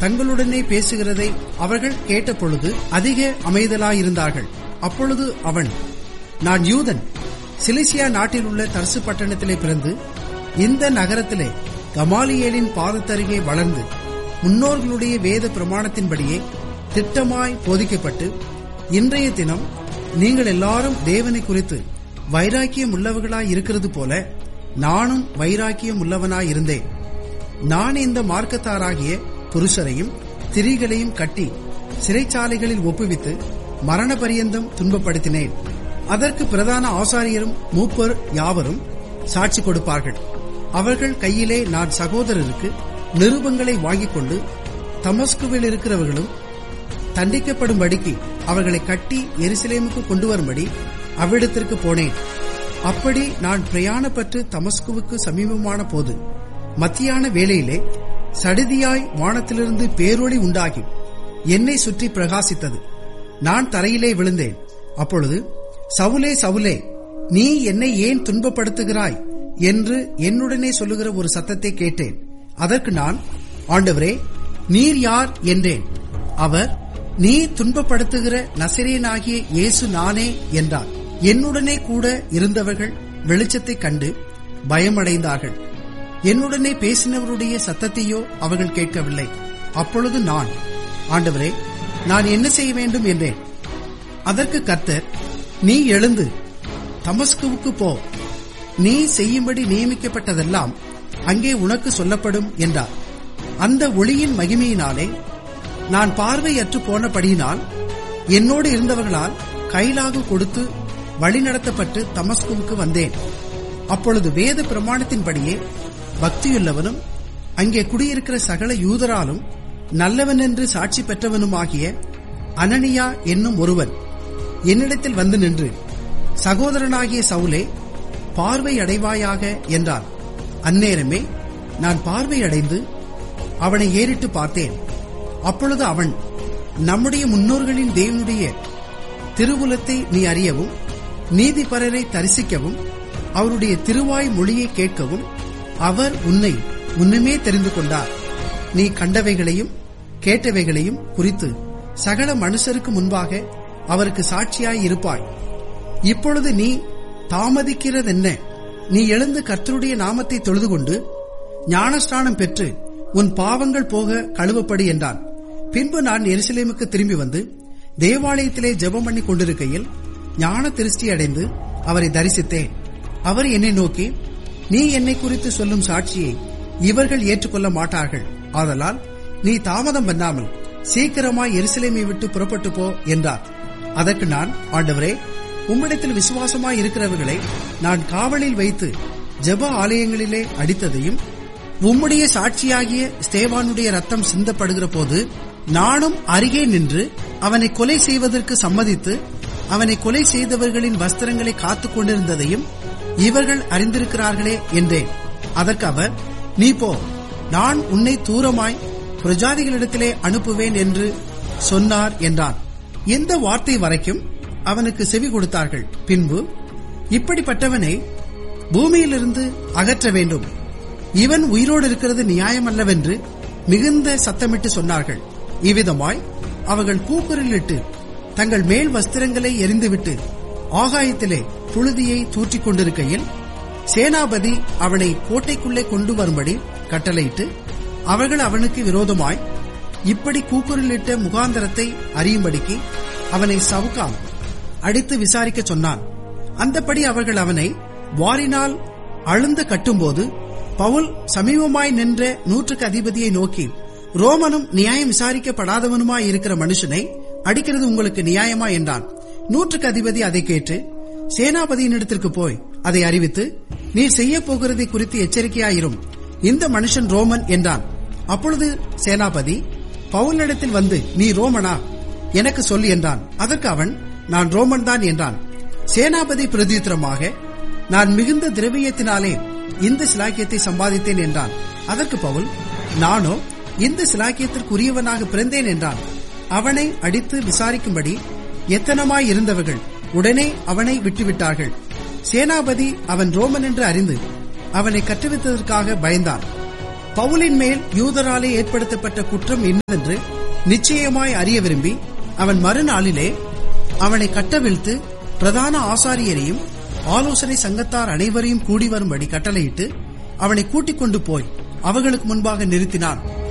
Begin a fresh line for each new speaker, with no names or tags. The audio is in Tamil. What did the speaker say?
தங்களுடனே பேசுகிறதை அவர்கள் கேட்டபொழுது அதிக அமைதலாயிருந்தார்கள் அப்பொழுது அவன் நான் யூதன் சிலிசியா நாட்டில் உள்ள தர்சு பட்டணத்திலே பிறந்து இந்த நகரத்திலே கமாலியேலின் பாதத்தருகே வளர்ந்து முன்னோர்களுடைய வேத பிரமாணத்தின்படியே திட்டமாய் போதிக்கப்பட்டு இன்றைய தினம் நீங்கள் எல்லாரும் தேவனை குறித்து வைராக்கியம் உள்ளவர்களாய் இருக்கிறது போல நானும் வைராக்கியம் உள்ளவனாய் இருந்தேன் நான் இந்த மார்க்கத்தாராகிய புருஷரையும் திரிகளையும் கட்டி சிறைச்சாலைகளில் ஒப்புவித்து மரண பரியந்தம் துன்பப்படுத்தினேன் அதற்கு பிரதான ஆசாரியரும் மூப்பர் யாவரும் சாட்சி கொடுப்பார்கள் அவர்கள் கையிலே நான் சகோதரருக்கு நிருபங்களை வாங்கிக் கொண்டு தமஸ்குவில் இருக்கிறவர்களும் தண்டிக்கப்படும்படிக்கு அவர்களை கட்டி எருசலேமுக்கு கொண்டு வரும்படி அவ்விடத்திற்கு போனேன் அப்படி நான் பிரயாணப்பட்டு தமஸ்குவுக்கு சமீபமான போது மத்தியான வேளையிலே சடுதியாய் வானத்திலிருந்து பேரொளி உண்டாகி என்னை சுற்றி பிரகாசித்தது நான் தரையிலே விழுந்தேன் அப்பொழுது சவுலே சவுலே நீ என்னை ஏன் துன்பப்படுத்துகிறாய் என்று என்னுடனே சொல்லுகிற ஒரு சத்தத்தை கேட்டேன் அதற்கு நான் ஆண்டவரே நீர் யார் என்றேன் அவர் நீ துன்பப்படுத்துகிற நசிரேனாகிய இயேசு நானே என்றார் என்னுடனே கூட இருந்தவர்கள் வெளிச்சத்தைக் கண்டு பயமடைந்தார்கள் என்னுடனே பேசினவருடைய சத்தத்தையோ அவர்கள் கேட்கவில்லை அப்பொழுது நான் ஆண்டவரே நான் என்ன செய்ய வேண்டும் என்றேன் அதற்கு கர்த்தர் நீ எழுந்து தமஸ்குவுக்கு போ நீ செய்யும்படி நியமிக்கப்பட்டதெல்லாம் அங்கே உனக்கு சொல்லப்படும் என்றார் அந்த ஒளியின் மகிமையினாலே நான் பார்வையற்று போனபடியினால் என்னோடு இருந்தவர்களால் கைலாகு கொடுத்து வழிநடத்தப்பட்டு தமஸ்குவுக்கு வந்தேன் அப்பொழுது வேத பிரமாணத்தின்படியே பக்தியுள்ளவனும் அங்கே குடியிருக்கிற சகல யூதராலும் நல்லவன் என்று சாட்சி பெற்றவனுமாகிய அனனியா என்னும் ஒருவன் என்னிடத்தில் வந்து நின்று சகோதரனாகிய சவுலே பார்வை அடைவாயாக என்றான் அந்நேரமே நான் பார்வையடைந்து அவனை ஏறிட்டு பார்த்தேன் அப்பொழுது அவன் நம்முடைய முன்னோர்களின் தேவனுடைய திருவுலத்தை நீ அறியவும் நீதிபரரை தரிசிக்கவும் அவருடைய திருவாய் மொழியை கேட்கவும் அவர் உன்னை முன்னமே தெரிந்து கொண்டார் நீ கண்டவைகளையும் கேட்டவைகளையும் குறித்து சகல மனுஷருக்கு முன்பாக அவருக்கு சாட்சியாய் இருப்பாய் இப்பொழுது நீ தாமதிக்கிறதென்ன நீ எழுந்து கர்த்தருடைய நாமத்தை தொழுது கொண்டு ஞானஸ்தானம் பெற்று உன் பாவங்கள் போக கழுவப்படு என்றான் பின்பு நான் எருசலேமுக்கு திரும்பி வந்து தேவாலயத்திலே ஜெபம் பண்ணி கொண்டிருக்கையில் ஞான திருஷ்டி அடைந்து அவரை தரிசித்தேன் அவர் என்னை நோக்கி நீ என்னை குறித்து சொல்லும் சாட்சியை இவர்கள் ஏற்றுக்கொள்ள மாட்டார்கள் ஆதலால் நீ தாமதம் பண்ணாமல் சீக்கிரமாய் எருசலேமை விட்டு புறப்பட்டு போ என்றார் அதற்கு நான் ஆண்டவரே உம்மிடத்தில் விசுவாசமாய் இருக்கிறவர்களை நான் காவலில் வைத்து ஜெப ஆலயங்களிலே அடித்ததையும் உம்முடைய சாட்சியாகிய ஸ்தேவானுடைய ரத்தம் சிந்தப்படுகிற போது நானும் அருகே நின்று அவனை கொலை செய்வதற்கு சம்மதித்து அவனை கொலை செய்தவர்களின் வஸ்திரங்களை காத்துக் கொண்டிருந்ததையும் இவர்கள் அறிந்திருக்கிறார்களே என்றேன் அதற்கு அவர் நீ போ நான் உன்னை தூரமாய் பிரஜாதிகளிடத்திலே அனுப்புவேன் என்று சொன்னார் என்றான் எந்த வார்த்தை வரைக்கும் அவனுக்கு செவி கொடுத்தார்கள் பின்பு இப்படிப்பட்டவனை பூமியிலிருந்து அகற்ற வேண்டும் இவன் உயிரோடு இருக்கிறது நியாயமல்லவென்று மிகுந்த சத்தமிட்டு சொன்னார்கள் இவ்விதமாய் அவர்கள் கூக்குரலிட்டு தங்கள் மேல் வஸ்திரங்களை எரிந்துவிட்டு ஆகாயத்திலே புழுதியை தூற்றிக் கொண்டிருக்கையில் சேனாபதி அவனை கோட்டைக்குள்ளே கொண்டு வரும்படி கட்டளையிட்டு அவர்கள் அவனுக்கு விரோதமாய் இப்படி கூக்குரலிட்ட முகாந்தரத்தை அறியும்படிக்கு அவனை சவுக்காம் அடித்து விசாரிக்க சொன்னான் அந்தபடி அவர்கள் அவனை வாரினால் அழுந்து கட்டும்போது பவுல் சமீபமாய் நின்ற நூற்றுக்கு அதிபதியை நோக்கி ரோமனும் நியாயம் விசாரிக்கப்படாதவனுமாய் இருக்கிற மனுஷனை அடிக்கிறது உங்களுக்கு நியாயமா என்றான் நூற்றுக்கு அதிபதி அதை கேட்டு சேனாபதியினிடத்திற்கு போய் அதை அறிவித்து நீர் செய்ய போகிறதை குறித்து எச்சரிக்கையாயிரும் இந்த மனுஷன் ரோமன் என்றான் அப்பொழுது சேனாபதி பவுலிடத்தில் வந்து நீ ரோமனா எனக்கு சொல் என்றான் அதற்கு அவன் நான் ரோமன் தான் என்றான் சேனாபதி பிரதித்திரமாக நான் மிகுந்த திரவியத்தினாலே இந்த சிலாக்கியத்தை சம்பாதித்தேன் என்றான் அதற்கு பவுல் நானோ இந்த சிலாக்கியத்திற்குரியவனாக பிறந்தேன் என்றான் அவனை அடித்து விசாரிக்கும்படி எத்தனமாய் இருந்தவர்கள் உடனே அவனை விட்டுவிட்டார்கள் சேனாபதி அவன் ரோமன் என்று அறிந்து அவனை கற்றுவித்ததற்காக பயந்தான் பவுலின் மேல் யூதராலே ஏற்படுத்தப்பட்ட குற்றம் இன்னதென்று நிச்சயமாய் அறிய விரும்பி அவன் மறுநாளிலே அவனை கட்டவிழ்த்து பிரதான ஆசாரியரையும் ஆலோசனை சங்கத்தார் அனைவரையும் கூடி வரும்படி கட்டளையிட்டு அவனை கூட்டிக் கொண்டு போய் அவர்களுக்கு முன்பாக நிறுத்தினான்